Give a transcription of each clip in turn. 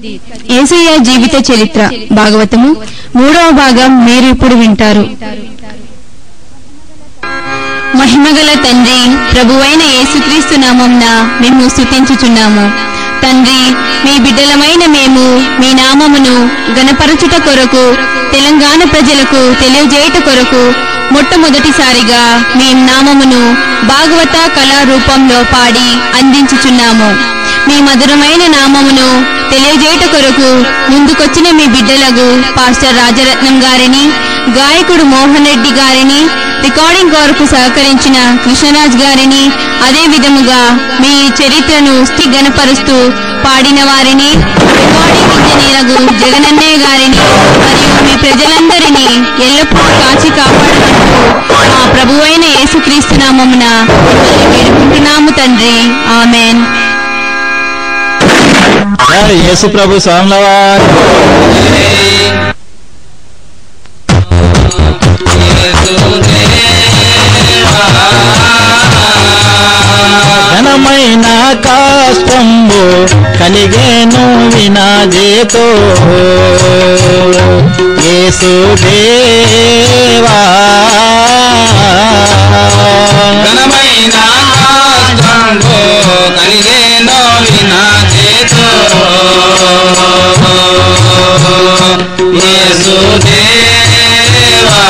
ఏసయ్య జీవిత చరిత్ర భాగవతము మూడవ భాగం మీరు ఇప్పుడు వింటారు మహిమగల తండ్రి ప్రభువైన యేసుక్రీస్తు నామంన మేము స్తుతించుచున్నాము తండ్రి మీ బిడ్డలమైన మేము మీ నామమును గణపరచుట కొరకు తెలంగాణ ప్రజలకు తెలియజేయుట కొరకు మొట్టమొదటిసారిగా మీ నామమును భాగవత కళా రూపంలో పాడి అందించుచున్నాము మీ మధురమైన నామమును తెలియజేయుట కొరకు ముందుకొచ్చిన మీ బిడ్డలకు పాస్టర్ రాజరత్నం గారిని గాయకుడు మోహన్ రెడ్డి గారిని రికార్డింగ్ కొరకు సహకరించిన కృష్ణరాజ్ గారిని అదే విధముగా మీ చరిత్రను స్థి గణపరుస్తూ పాడిన వారిని రికార్డింగ్ ఇంజనీరకు జగనన్నయ్య గారిని మరియు మీ ప్రజలందరినీ ఎల్లప్పుడూ కాచి కాపాడుకుంటూ మా ప్రభువైన యేసుక్రీస్తు నామమున మిమ్మల్ని వేడుకుంటున్నాము తండ్రి ఆమెన్ జై యేసు ప్రభు స్వామివారి ఘనమైన కాష్టంబు కలిగేను వినాజేతో యేసు దేవా ఘనమైన కాష్టంబు కలిగేనో వినాచేతో యేసుదేవా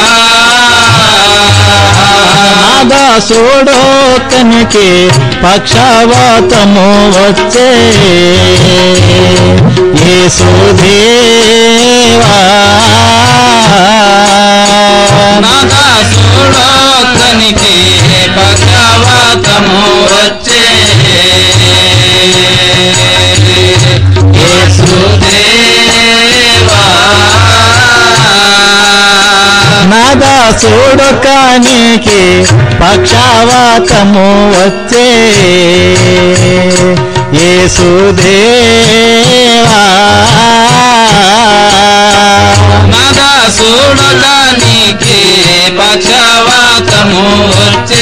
నాదాసుడో కనికి పక్షవాతము వచ్చే యేసుదేవా నాదాసుడో తనికి పక్షవాతము వచ్చే యేసుదేవా నాదాసుడు కానికి పక్షవాతము వచ్చే యేసుదేవా నాదాసుడడానికి పక్షవాతము వచ్చే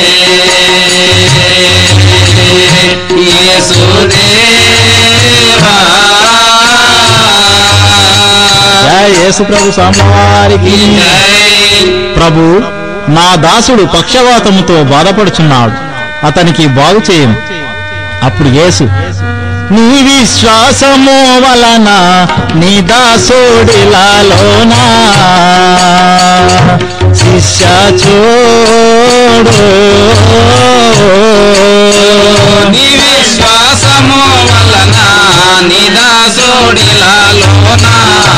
యేసుదేవా జై యేసు ప్రభు స్వామివారికి జై ప్రభు నా దాసుడు పక్షవాతముతో బాధపడుచున్నాడు అతనికి బాగు చేయను అప్పుడు యేసు నీ విశ్వాసము వలన నీ దాసుడిలాలోనా శిష్య చూడు నీ విశ్వాసము వలన నిదాసుడిలాలోన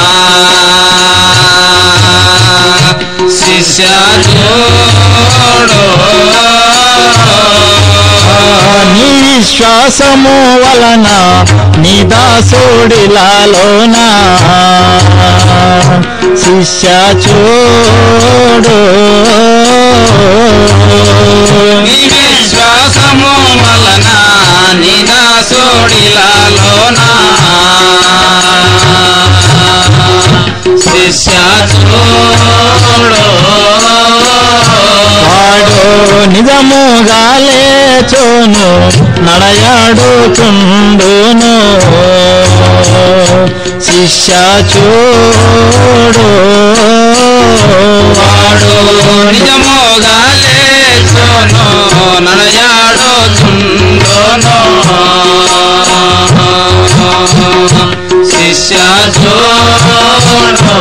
శిష్య చూడు నీ విశ్వాసము వలన నీ దాసుడిలాలోనా శిష్య చూడు నీ విశ్వాసము వలన నిదాసుడిలాలోన శిష్య చూడు వాడు నిజముగా లేచోను నడయాడుచుండును శిష్య చూడు వాడు నిజముగా లేచోను నడయాడుచుండోను శిష్య చూడు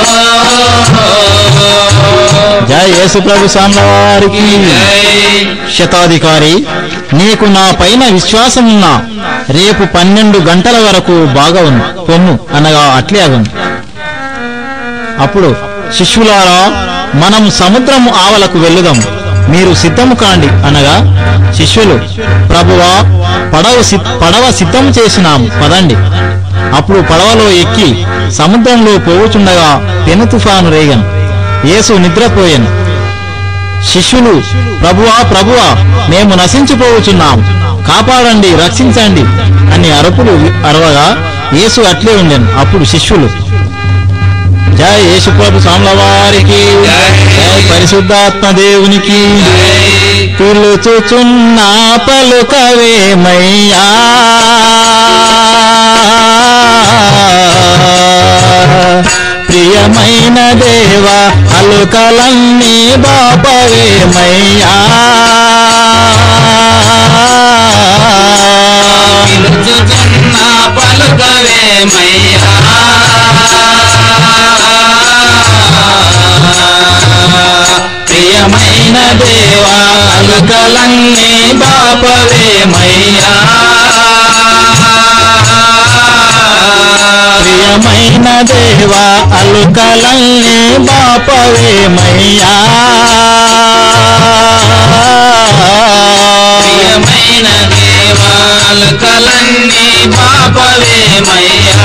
జయ యేసు ప్రభు సాంబవారికి జై శతాధికారి నీకు నా పైన విశ్వాసమున్నా రేపు పన్నెండు గంటల వరకు బాగా ఉంది పొమ్ము అనగా అట్లే అగును అప్పుడు శిష్యులారా మనం సముద్రము ఆవలకు వెళ్ళుదాం మీరు సిద్ధము కాండి అనగా శిష్యులు ప్రభువా పడవ సి- పడవ సిద్ధం చేసినాం పదండి అప్పుడు పడవలో ఎక్కి సముద్రంలో పోవుచుండగా పెను తుఫాను రేగను యేసు నిద్రపోయాను శిష్యులు ప్రభువా ప్రభువా మేము నశించిపోవచున్నాం కాపాడండి రక్షించండి అని అరుపులు అరవగా యేసు అట్లే ఉండెను అప్పుడు శిష్యులు జై యేసు ప్రభు స్వాముల వారికి జై పరిశుద్ధాత్మ దేవునికి పిలుచుచున్నా పలుకవేమయ్యా అలుకలన్నీ బాపవేమయ్యా పిలుచుచున్న పలుకవేమయ్యా ప్రియమైన దేవా అలుకలన్నీ బాపవేమయ్యా ప్రియమైన దేవా అలుకలన్నీ బాపవేమయ్యా ప్రియమైన దేవా అలుకలన్నీ బాపవేమయ్యా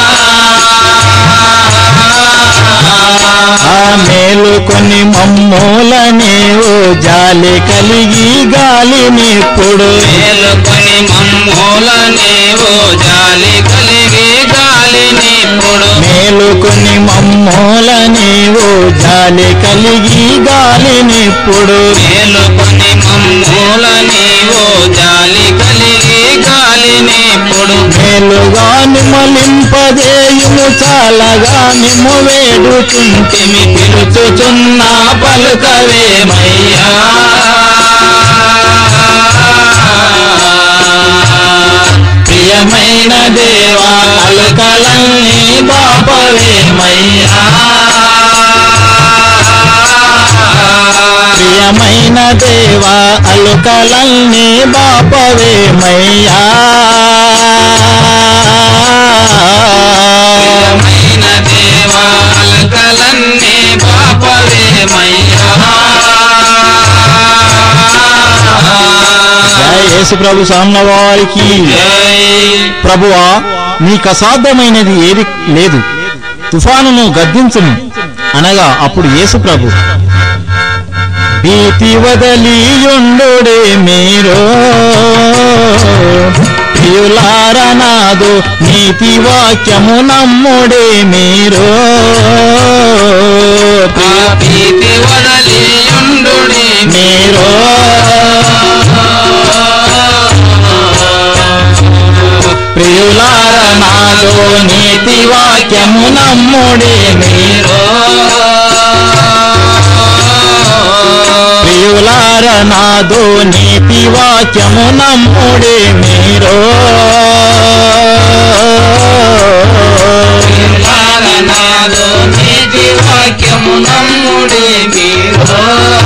ఆ మేలుకొని మమ్మూల నీవు జాలి కలిగి గాలినిప్పుడు మేలుకొని మమ్మూల నీవు జాలి కలిగి గాలినిప్పుడు మేలుకొని మమ్మూల నీవు జాలి కలిగి గాలినిప్పుడు మేలుకొని మమ్మూల నీవు జాలి కలిగి గాలినిప్పుడు మేలుగా నిమలింపజేయుము చాలగా నిమ్ము వేడుచుంటిమి పిలుచుచున్న పలుకవేమయ్యా ప్రియమైన దేవా అలుకలన్నీ బాపవేమయ్యా ప్రియమైన దేవా అలుకలన్నీ బాపవేమయ్యా ప్రియమైన దేవా అలుకలన్నీ బాపవేమయ్యా జయ యేసు ప్రభు సామ్న వారికి జై ప్రభువా నీకు అసాధ్యమైనది ఏది లేదు తుఫానును గద్దించును అనగా అప్పుడు యేసు ప్రభు భీతి వదలియుండుడే మీరు ప్రియులారనాదు నీతి వాక్యము నమ్ముడే మీరు ఆ భీతి వదలియుండుడి మీరు ప్రియులారనాదు నీతి వాక్యము నమ్ముడే మీరు ప్రియులారనాదు నీతి వాక్యము నమ్ముడే మీరు నాదు నీతి వాక్యము నమ్ముడి మీరు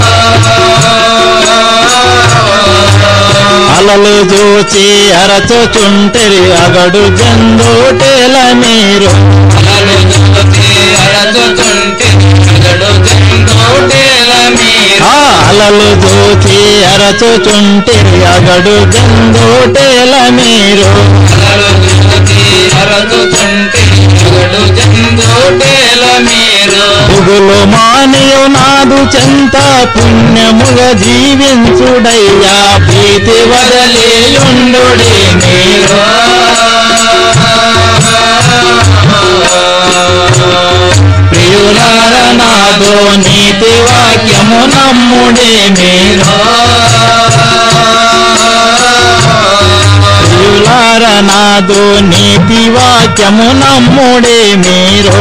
అలలు చూచి అరచుచుంటరి అగడు జందోటెల మీరు అలలు జ్యోతి అరచుచుంటే అగడు జందోటేల మీరు ఆ అలలు చూచి అరచుచుంటరి అగడు జందోటెల మీరు అలలు జ్యోతి అరచుచుంటే అగడు జందోటేల మీరు పుగులు మానియు నాదు చెంత పుణ్యముగా జీవించుడయ్యా భీతి వదలియుండుడి మీరు ప్రియులార నాదో నీతి వాక్యము నమ్ముడే మీరు ప్రియులార నాదో నీతి వాక్యము నమ్ముడే మీరు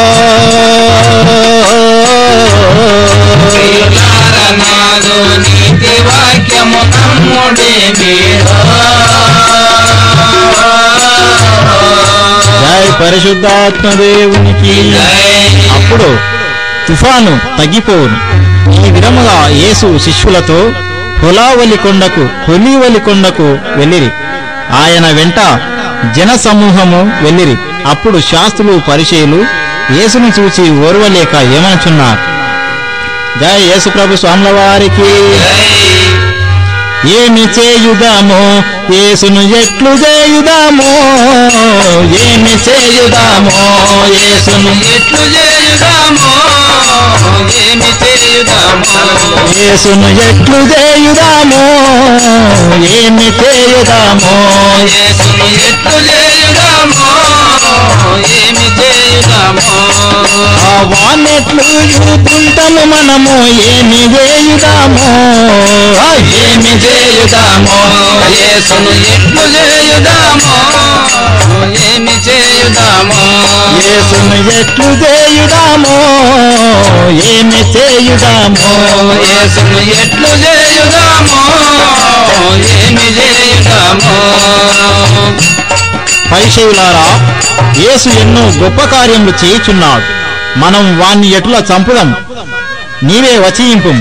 ప్రియులార నాదు నీతి వాక్యము నమ్ముడి మీరు జై పరిశుద్ధాత్మదేవునికి అప్పుడు తుఫాను తగ్గిపోవును ఈ విధముగా యేసు శిష్యులతో హులావలి కొండకు హొలీవలి కొండకు వెళ్ళిరి ఆయన వెంట జన సమూహము వెళ్ళిరి అప్పుడు శాస్త్రులు పరిచయులు యేసును చూచి ఓర్వలేక ఏమనుచున్నారు జై యేసు ప్రభు స్వాముల వారికి ఏమి చేయుదాము యేసును ఎట్లు చేయుదాము ఏమి చేయుదాము యేసును ఎట్లు చేయుదామో ఏమి చేయుదామో యేసును ఎట్లు చేయుదాము ఏమి చేయుదాము యేసును ఎట్లు చేయుదామో ఏమి చేయుదామో ఆ వానెట్లు యూతుంటము మనము ఏమి చేయుదాము ఆ ఏమి చేయుదామో యేసును ఎట్లు చేయుదామో ఏమి చేయుదామో యేసును ఎట్లు చేయుదామో ఏమి చేయుదామో యేసును ఎట్లు చేయుదామో ఏమి చేయుదామో పరిచయులారా యేసు ఎన్నో గొప్ప కార్యములు చేయుచున్నాడు మనం వాణ్ణి ఎట్లా చంపుదాం నీవే వచయింపు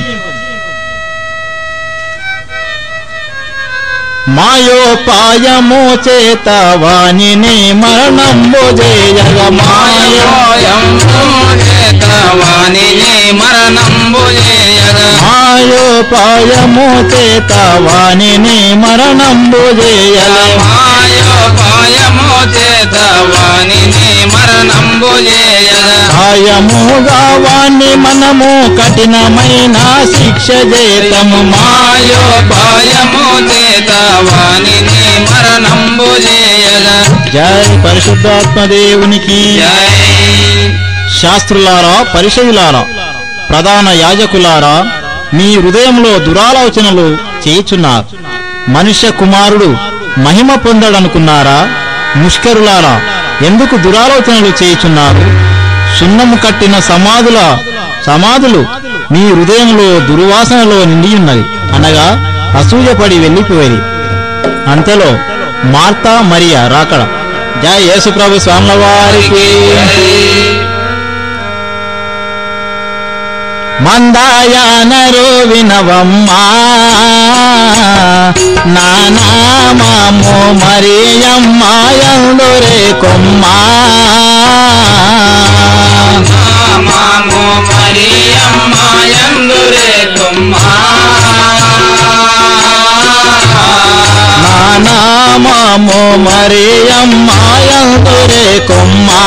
మాయోపాయము చేత వాణిని మరణంబు చేయగ మాయో మాయోయము చేత వాణిని మరణంబు చేయగా మాయోపాయము చేత వాణిని మరణంబు చేయగ మాయోపాయము చేత వాణిని మరణంబు చేయగా సాయముగా వాణ్ణి మనము కఠినమైన శిక్ష చేతము మాయో మాయోపాయము చేత వాణిని మరణంబు చేయగా జై పరిశుద్ధాత్మ దేవునికి జై శాస్త్రులారా పరిచయులారా ప్రధాన యాజకులారా మీ హృదయంలో దురాలోచనలు చేయుచున్నారు మనుష్య కుమారుడు మహిమ పొందడనుకున్నారా ముష్కరులారా ఎందుకు దురాలోచనలు చేయుచున్నారు సున్నము కట్టిన సమాధుల సమాధులు మీ హృదయంలో దుర్వాసనలో నిండి ఉన్నది అనగా అసూయపడి వెళ్ళిపోయేది అంతలో మార్తా మరియా రాకడ జయ యేసుప్రభు స్వాముల వారికి మందాయానరు వినవమ్మా నానామాము మరియమ్మాయందురే కొమ్మా నామము మరియమ్మ యందురే కొమ్మా నానామాము మరియమ్మాయందురే కొమ్మా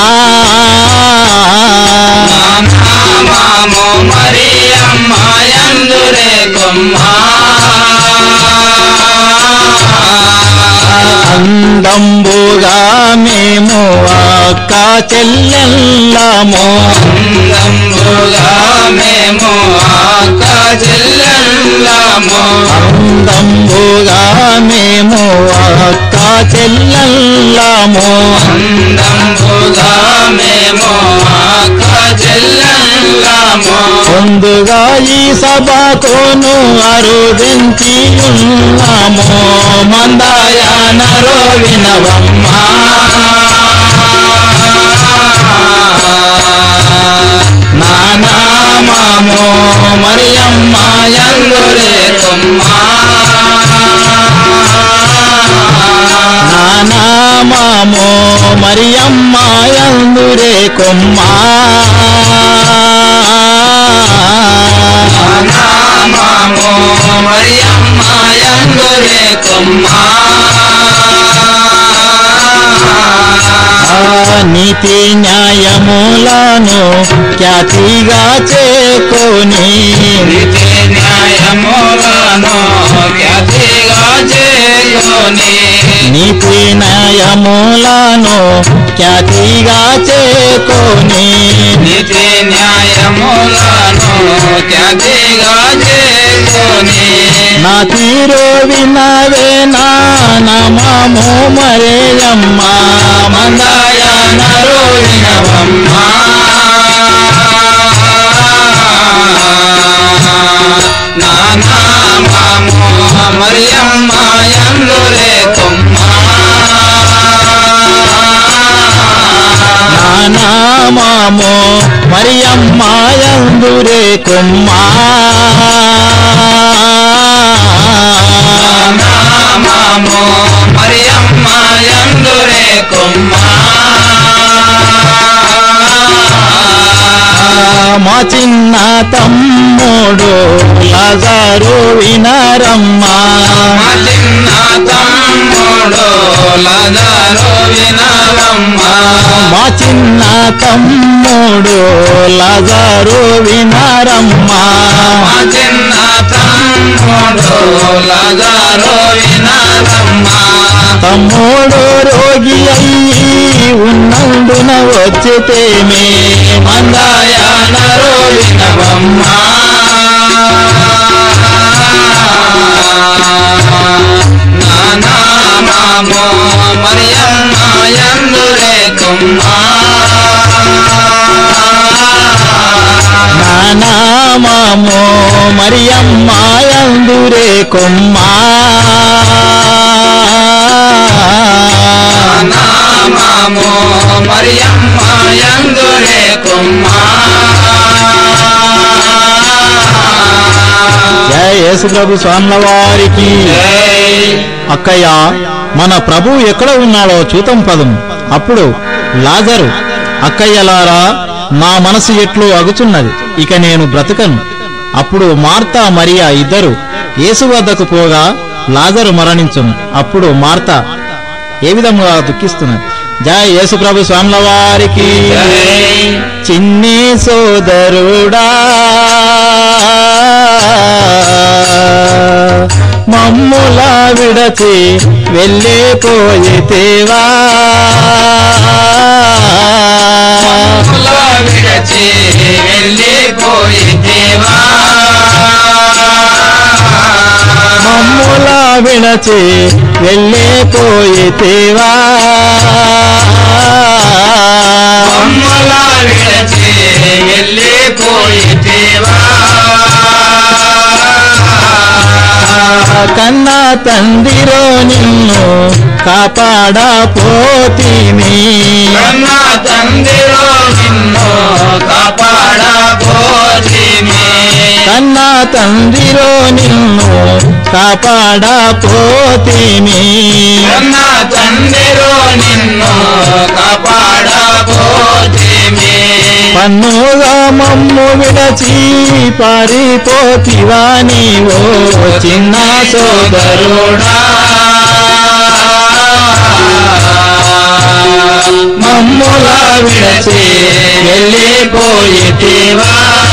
నామము మరియమ్మ యందురే కొమ్మా అందంబుగా మేము అక్క చెల్లెల్లము అందంబుగా మేము అక్క చెల్లెళ్ళము అందంబుగా మేము అక్క చెల్లెల్లము అందంబుగా మేము అక్క చెల్లెళ్ళము ముందుగా ఈ సభకును అరుదించి ఉన్నాము మందాయానరో వినవమ్మా నానామాము మరియమ్మ యందురే కొమ్మా నానామాము మరియమ్మ యందురే కొమ్మా నామము మరియమ్మ యందురే కొమ్మా ఆ నీతి న్యాయములను ఖ్యాతిగా చేకొని నీతి న్యాయములను ఖ్యాతిగా చేసుని నీతి న్యాయములను ఖ్యాతిగా చేకొని నీతి న్యాయములను ఖ్యాతిగా చేసుని నా తీరు వినవే నా నమము మరేయమ్మ మందాయనరు వినవమ్మా నానామము మరియమ్మ యందురే కొమ్మా నానామాము మరియమ్మ యందురే కొమ్మా నామము మరియమ్మ యందురే కొమ్మా మా చిన్న తమ్ముడు లజారు వినరమ్మా మా చిన్న తమ్ముడు లజారు వినవమ్మా మా చిన్న తమ్ముడు లజారు వినరమ్మా మా చిన్న తమ్ముడు లజారు వినవమ్మా తమ్ముడు రోగి అయ్యి ఉన్నందున వచ్చితేమే మందాయానరు వినవమ్మా నానామము మరియమ్మ యందురే కొమ్మా మరియమ్మాయందురే కొమ్మా నామము మరియమ్మ యందురే కుమ్మా జయ యేసు ప్రభు స్వాముల వారికి జై అక్కయ్య మన ప్రభు ఎక్కడ ఉన్నాడో చూతం పదం అప్పుడు లాజరు అక్కయ్యలారా నా మనసు ఎట్లు అగుచున్నది ఇక నేను బ్రతకను అప్పుడు మార్తా మరియా ఇద్దరు యేసు వద్దకు పోగా లాజరు మరణించును అప్పుడు మార్తా ఏ విధముగా దుఃఖిస్తున్నది జయ యేసు ప్రభు స్వాముల వారికి జై చిన్ని సోదరుడా మమ్ముల విడచి వెళ్ళిపోయితేవా కుల విడచి వెళ్ళిపోయితేవా మమ్ముల విడచి వెళ్ళిపోయితేవా మమ్మల విడచి వెళ్ళిపోయితేవా కన్నా తందిరో నిన్ను కాపాడపోతిమి కన్న తందిరో నిన్ను కాపాడబోధిమి కన్నా తందిరో నిన్ను కాపాడపోతిమి కన్న తందిరో నిన్ను కాపాడబోధిమి పన్నుగా మమ్ము విడచి పారిపోతివా నీవో చిన్న సోదరుడా మమ్ముల విడచి వెళ్ళిపోయితివా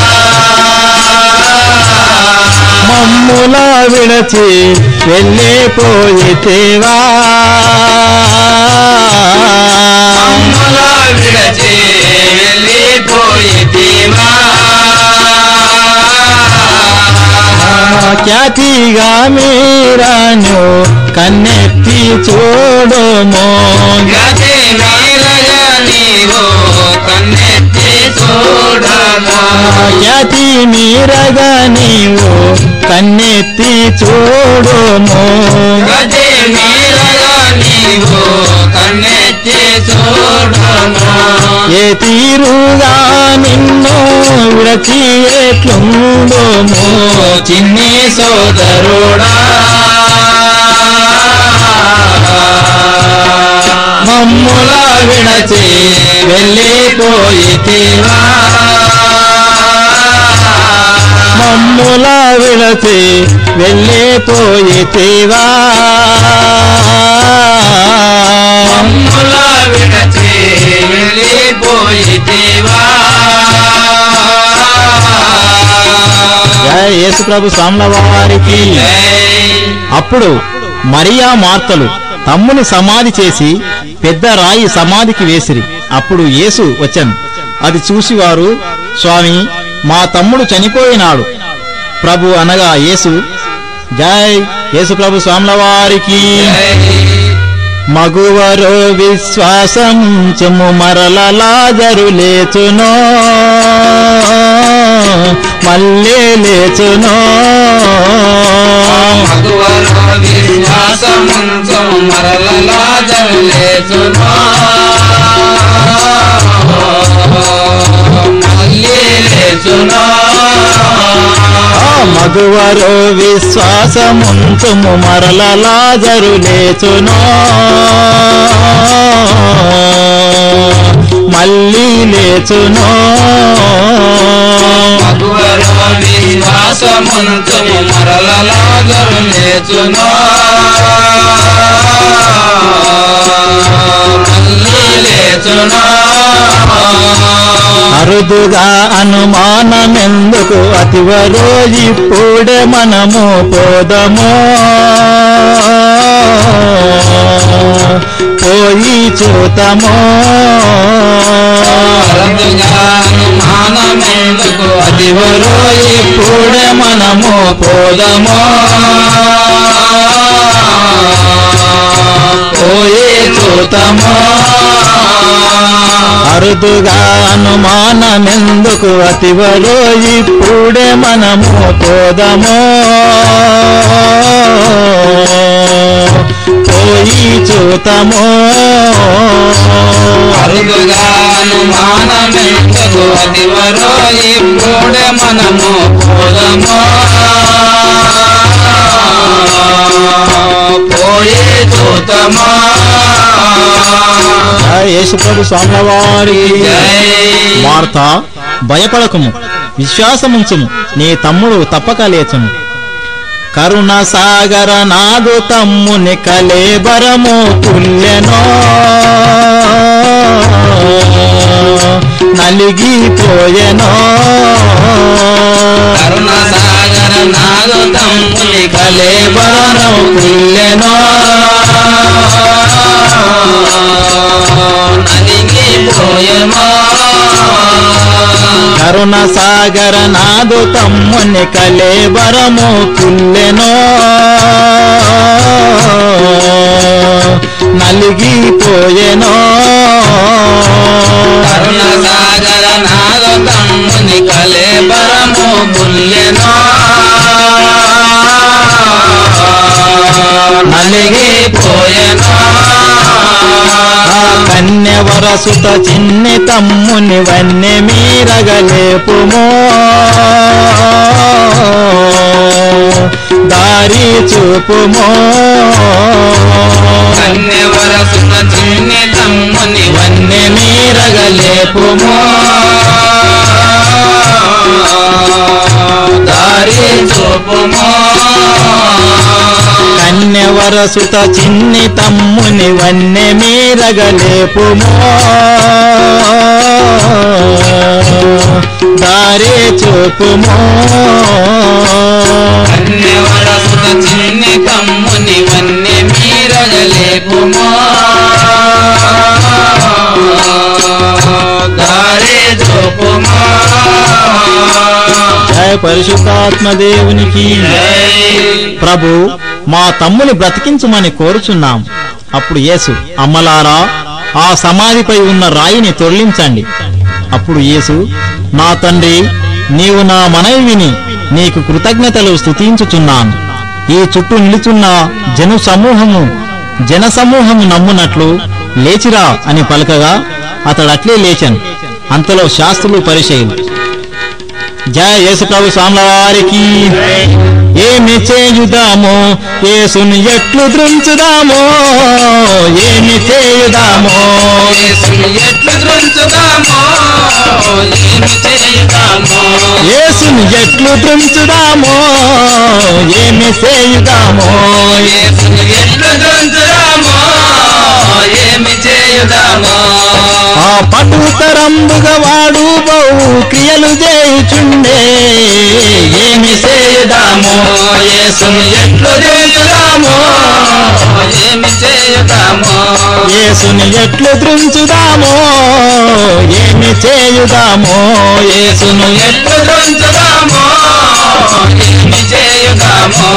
మమ్ముల విడచి వెళ్ళిపోయితివా మమ్మల విడచి వెళ్ళిపోయితివా ఖ్యాతిగా మీరాను కన్నెత్తి చూడుమో గతి మీరగ నీవు కన్నెత్తి చూడము ఖ్యాతి మీరగా నీవు కన్నెత్తి చూడుమో గతి మీరగ నీవు కన్నెత్తి చూడము ఏ తీరుగా నిన్ను విడచి ఎట్లుండుమో చిన్ని సోదరుడా మమ్ముల విడచి వెళ్ళిపోయితివా మమ్ముల విడచి వెళ్ళిపోయితివా మమ్ముల విడచి వెళ్ళిపోయితివా జయ యేసు ప్రభు స్వాముల వారికి జై అప్పుడు మరియా మార్తలు తమ్ముని సమాధి చేసి పెద్ద రాయి సమాధికి వేసిరి అప్పుడు యేసు వచ్చాను అది చూసి వారు స్వామి మా తమ్ముడు చనిపోయినాడు ప్రభు అనగా యేసు జై యేసు ప్రభు స్వాముల వారికి మగువరో విశ్వాసం చెము మరల లాజరు లేచునో మళ్ళీ లేచునో మగువలో విశ్వాసముంచు మరలలా జల్లేచునో మళ్ళీ లేచునో ఆ మగువరో విశ్వాసముంచుము మరల లాజరు లేచునో మళ్ళీ లేచునో మగువలో విశ్వాసముంచు మరలలా జల్లేచునో మళ్ళీ లేచునో అరుదుగా అనుమానమెందుకు అతివరో ఇప్పుడే మనము పోదము పోయి చూతము మానమెందుకు అతివరో ఇప్పుడే మనము పోదము పోయి చూతము అరుదుగా అనుమానమెందుకు అతివలో ఇప్పుడే మనము పోదమో పోయి చూతమో అరుదుగాను మానమెందుకు అదివరో ఇప్పుడే మనము పోదము పోయి చూతమా యేసుప్రభు స్వామివారికి జై వార్త భయపడకము విశ్వాసముంచుము నీ తమ్ముడు తప్పక లేచును కరుణ సాగర నాదు తమ్ముని కలేబరము పుల్లెనో నలిగిపోయెనో కరుణ సాగర నాదు తమ్ముని కలేబరను పుల్లెనో నలిగిపోయెమో కరుణ సాగర నాదు తమ్ముని కలేబరము పుల్లెనో నలిగిపోయెనో కరుణ సాగర నాదు తమ్ముని కలేబరము పుల్లెనో నలిగిపోయెనో ఆ కన్యవరసుత చిన్ని తమ్ముని వన్నె మీరగలేపుమో దారి చూపుమో కన్యవరసున చిన్ని తమ్ముని వన్నె మీరగలేపుమో దారి చూపుమో కన్యవరసుత చిన్ని తమ్ముని వన్నె మీరగలేపుమో దారి చూపుమో కన్యవరసున చిన్ని తమ్ముని వన్నె మీరగలేపుమో దారి చూపుమో జయ పరిశుద్ధాత్మ దేవునికి జై ప్రభు మా తమ్ముని బ్రతికించుమని కోరుచున్నాం అప్పుడు యేసు అమ్మలారా ఆ సమాధిపై ఉన్న రాయిని తొలగించండి అప్పుడు యేసు నా తండ్రి నీవు నా మనవి విని నీకు కృతజ్ఞతలు స్తుతించుచున్నాను ఈ చుట్టూ నిలుచున్న జను సమూహము జన సమూహము నమ్మునట్లు లేచిరా అని పలకగా అతడు అట్లే లేచాను అంతలో శాస్త్రులు పరిచయం జయ యేసు ప్రభు స్వాముల వారికి ఏమి చేయుదామో యేసుని ఎట్లు దృంచుదామో ఏమి చేయుదామో యేసుని ఎట్లు దృంచుదామో ఏమి చేయుదామో యేసుని ఎట్లు దృంచుదామో ఏమి చేయుదామో యేసుని ఎట్లు దృంచుదామో ఏమి చేయుదామో ఆ పటుతరంబుగా వాడు బహు క్రియలు చేయుచుండే ఏమి చేయుదామో యేసుని ఎట్లు దృంచుదామో ఏమి చేయుదామో యేసుని ఎట్లు దృంచుదామో ఏమి చేయుదామో యేసును యేసును ఎట్లు దృంచుదామో ఏమి చేయుదామో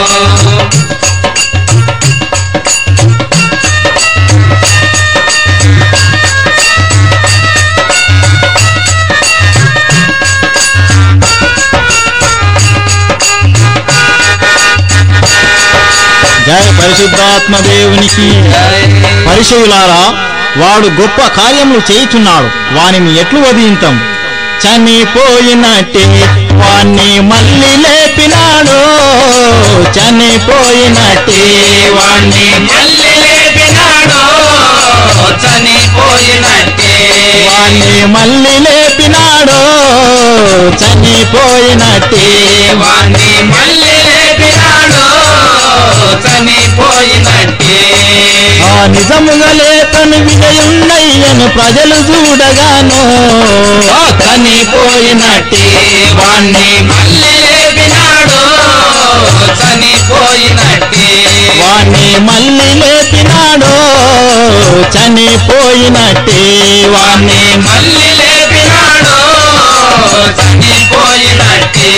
జయ పరిశుద్ధాత్మ దేవునికి జై పరిచయులారా వాడు గొప్ప కార్యములు చేయుచున్నాడు వానిని ఎట్లు వదింతం చనిపోయినట్టే వాణ్ణి మళ్ళీ లేపినాడు చనిపోయినట్టే వాణ్ణి మళ్ళీ లేపినాడు చనిపోయినట్టే వాణ్ణి మళ్ళీ లేపినాడు చనిపోయినట్టే వాణ్ణి మళ్ళీ లేపినాడు చనిపోయినట్టే ఆ నిజముగా లేతను విజయున్నయ్యను ప్రజలు చూడగాను ఓ చనిపోయినట్టే వాణ్ణి మళ్ళీ లేపినాడు చనిపోయినట్టే వాణ్ణి మళ్ళీ లేపినాడు చనిపోయినట్టే వాణ్ణి వాణ్ణి మళ్ళీ లేపినాడు చనిపోయినట్టే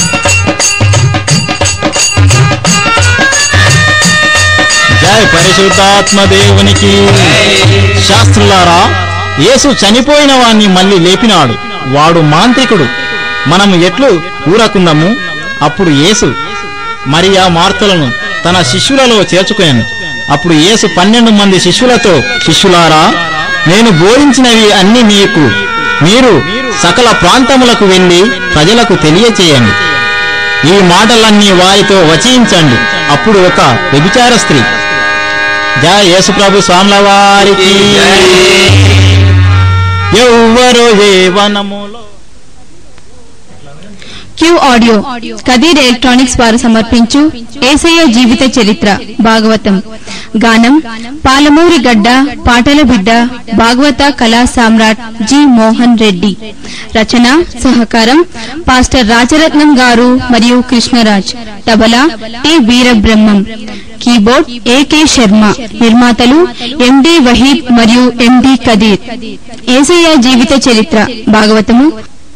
జయ పరిశుద్ధ పరిశుద్ధాత్మ దేవునికి శాస్త్రులారా యేసు చనిపోయిన వాణ్ణి మళ్ళీ లేపినాడు వాడు మాంత్రికుడు మనం ఎట్లు ఊరకుందాము అప్పుడు యేసు మరియా మార్తలను తన శిష్యులలో చేర్చుకొనెను అప్పుడు యేసు పన్నెండు మంది శిష్యులతో శిష్యులారా నేను బోధించినవి అన్ని మీకు మీరు సకల ప్రాంతములకు వెళ్లి ప్రజలకు తెలియచేయండి ఈ మాటలన్నీ వారితో వచించండి అప్పుడు ఒక వ్యభిచార స్త్రీ జయ యేసుప్రభు స్వాముల వారికి ఎవ్వరు ఏ వనములో క్యూ ఆడియో కదీర్ ఎలక్ట్రానిక్స్ వారు సమర్పించు ఏసయ్య జీవిత చరిత్ర భాగవతం గానం పాలమూరి గడ్డ పాటల బిడ్డ భాగవత కళా సామ్రాట్ జి మోహన్ రెడ్డి రచన సహకారం పాస్టర్ రాజరత్నం గారు మరియు Krishnaraj tabla T Veerabrahmam keyboard AK Sharma నిర్మాతలు ఎండి వహీద్ మరియు ఎండి కదీర్ ఏసయ్య జీవిత చరిత్ర భాగవతము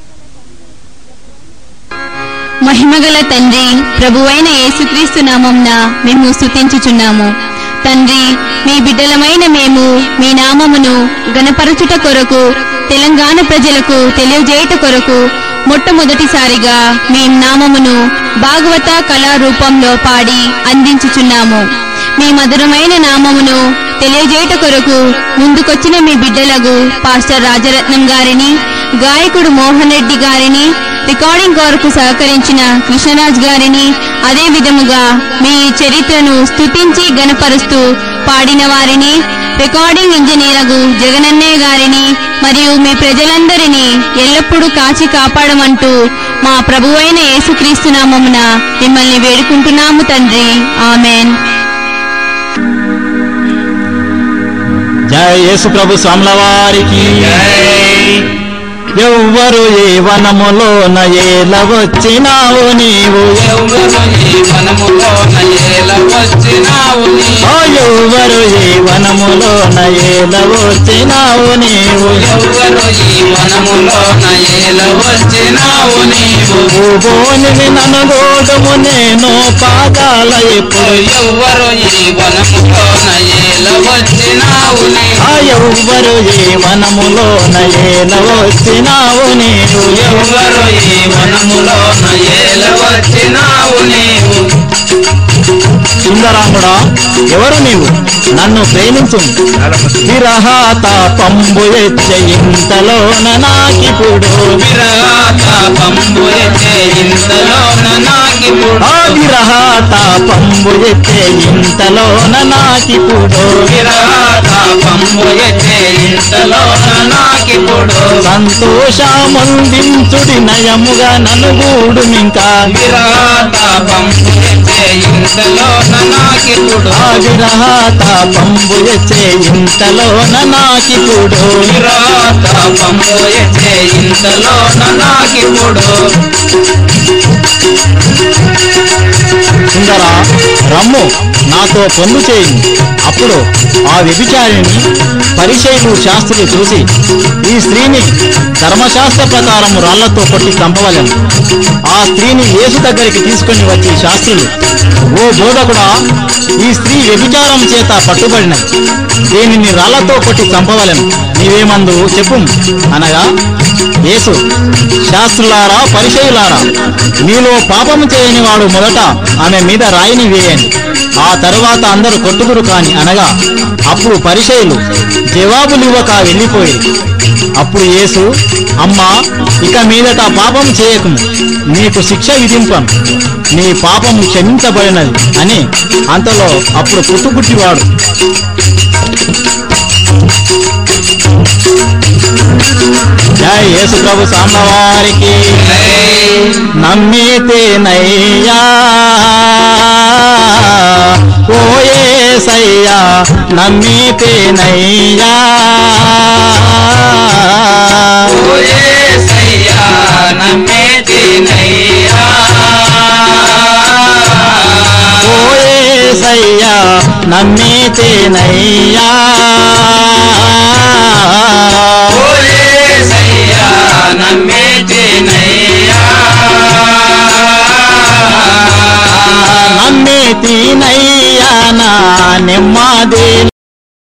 మహిమగల తండ్రి ప్రభువైన యేసుక్రీస్తు నామంన మేము స్తుతించుచున్నాము తండ్రి మీ బిడ్డలమైన మేము మీ నామమును గణపరచుట కొరకు తెలంగాణ ప్రజలకు తెలియజేయుట కొరకు మొట్టమొదటిసారిగా మీ నామమును భాగవత కళా రూపంలో పాడి అందించుచున్నాము మీ మధురమైన నామమును తెలియజేయుట కొరకు ముందుకొచ్చిన మీ బిడ్డలకు పాస్టర్ రాజరత్నం గారిని గాయకుడు మోహన్ రెడ్డి గారిని రికార్డింగ్ కొరకు సహకరించిన కృష్ణరాజ్ గారిని అదే విధముగా మీ చరిత్రను స్తుతించి గనపరుస్తూ పాడిన వారిని రికార్డింగ్ ఇంజనీరగు జగనన్నయ్య గారిని మరియు మీ ప్రజలందరినీ ఎల్లప్పుడూ కాచి కాపాడమంటూ మా ప్రభువైన యేసుక్రీస్తు నామమున మిమ్మల్ని వేడుకుంటున్నాము తండ్రి ఆమెన్ జయ యేసుప్రభు స్వాముల వారికి ఎవ్వరు ఏ వనములోన ఏల వచ్చినావు నీవు ఎవ్వరు ఈ వనములోన ఏల వచ్చినావు నీవు? ఓ ఎవ్వరు ఏ వనములోన ఏల వచ్చినావు నీవు ఎవ్వరు ఈ వనములోన ఏల వచ్చినావు నీవు భూభోనివి ననగోడము నేను పాదాల ఎప్పుడు ఎవ్వరు ఈ వనములోన ఏల వచ్చినావు ఆ నీవు ఎవ్వరు ఏ వనములోన ఏల వచ్చినావు నీవు ఎవ్వరు ఈ వనములోన ఏల వచ్చినావు నీవు సుందరాముడా ఎవరు నీవు నన్ను ప్రేమించు విరహాత పంబు ఎచ్చే ఇంతలోన నాకిప్పుడు విరగాత పంబు ఎత్తే ఇంతలోన నాకిప్పుడు ఆ విరహాత పంబు ఎచ్చే ఇంతలోన నాకిప్పుడు విరగాత పంబు ఎత్తే ఇంతలోన నాకిప్పుడు సంతోషముందించుడి నయముగా నలుగూడు ఇంకా విరగాత పంబు ఎత్తే ఇంతలోన నాకిప్పుడు ఆ విరహాత పంబు ఎచ్చే ఇంతలోన నాకిప్పుడు విరగాత పంబు ఎత్తే ఇంతలోన నాకిప్పుడు సుందర రమ్ము నాతో పొందు చేయి అప్పుడు ఆ వ్యభిచారిని పరిచయులు శాస్త్రులు చూసి ఈ స్త్రీని ధర్మశాస్త్ర ప్రకారం రాళ్లతో కొట్టి చంపవలెను ఆ స్త్రీని యేసు దగ్గరికి తీసుకొని వచ్చి శాస్త్రులు ఓ బోధకుడా ఈ స్త్రీ వ్యభిచారం చేత పట్టుబడినది దీనిని రాళ్లతో కొట్టి చంపవలెను నీవేమందు చెప్పు అనగా యేసు శాస్త్రులారా పరిచయులారా మీలో పాపము చేయని వాడు మొదట ఆమె మీద రాయిని వేయండి ఆ తరువాత అందరూ కొట్టుకురు కాని అనగా అప్పుడు పరిచయులు జవాబులివ్వక వెళ్ళిపోయి అప్పుడు యేసు అమ్మా ఇక మీదట పాపం చేయకుము నీకు శిక్ష విధింపను నీ పాపము క్షమించబడినది అని అంతలో అప్పుడు పుట్టుపుట్టివాడు జై యేసు ప్రభు సాంబవారికి నమ్మితేనయ్యా ఓయేసయ్యా నమ్మితేనయ్యా ఓయేసయ్యా నమ్మేతినయ్యా ఓయేసయ్యా నమ్మితేనయ్యా ఓయేసయ్యా నమ్మేతినయ్యా తీనయ్యా నా నెమ్మది